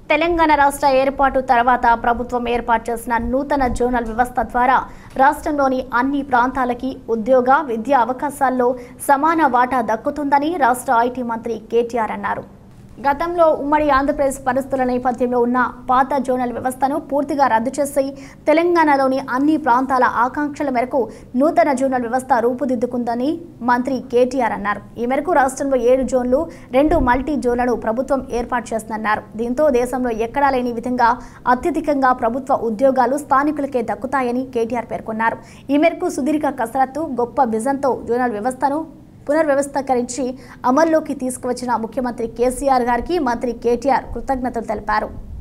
తెలంగాణ రాష్ట్ర ఏర్పాటు తర్వాత ప్రభుత్వం ఏర్పాటు చేసిన నూతన జోనల్ వ్యవస్థ ద్వారా రాష్ట్రంలోని అన్ని ప్రాంతాలకి ఉద్యోగ విద్యా అవకాశాల్లో సమాన వాటా దక్కుతుందని రాష్ట్ర ఐటీ మంత్రి కేటీఆర్ అన్నారు గతంలో ఉమ్మడి ఆంధ్రప్రదేశ్ పరిస్థితుల నేపథ్యంలో ఉన్న పాత జోనల్ వ్యవస్థను పూర్తిగా రద్దు చేసి తెలంగాణలోని అన్ని ప్రాంతాల ఆకాంక్షల మేరకు నూతన జోనల్ వ్యవస్థ రూపుదిద్దుకుందని మంత్రి కేటీఆర్ అన్నారు ఈ మేరకు రాష్ట్రంలో ఏడు జోన్లు రెండు మల్టీ జోన్లను ప్రభుత్వం ఏర్పాటు చేస్తుందన్నారు దీంతో దేశంలో ఎక్కడా లేని విధంగా అత్యధికంగా ప్రభుత్వ ఉద్యోగాలు స్థానికులకే దక్కుతాయని కేటీఆర్ పేర్కొన్నారు ఈ మేరకు సుదీర్ఘ కసరత్తు గొప్ప విజన్తో జోనల్ వ్యవస్థను పునర్వ్యవస్థీకరించి అమల్లోకి తీసుకువచ్చిన ముఖ్యమంత్రి కేసీఆర్ గారికి మంత్రి కేటీఆర్ కృతజ్ఞతలు తెలిపారు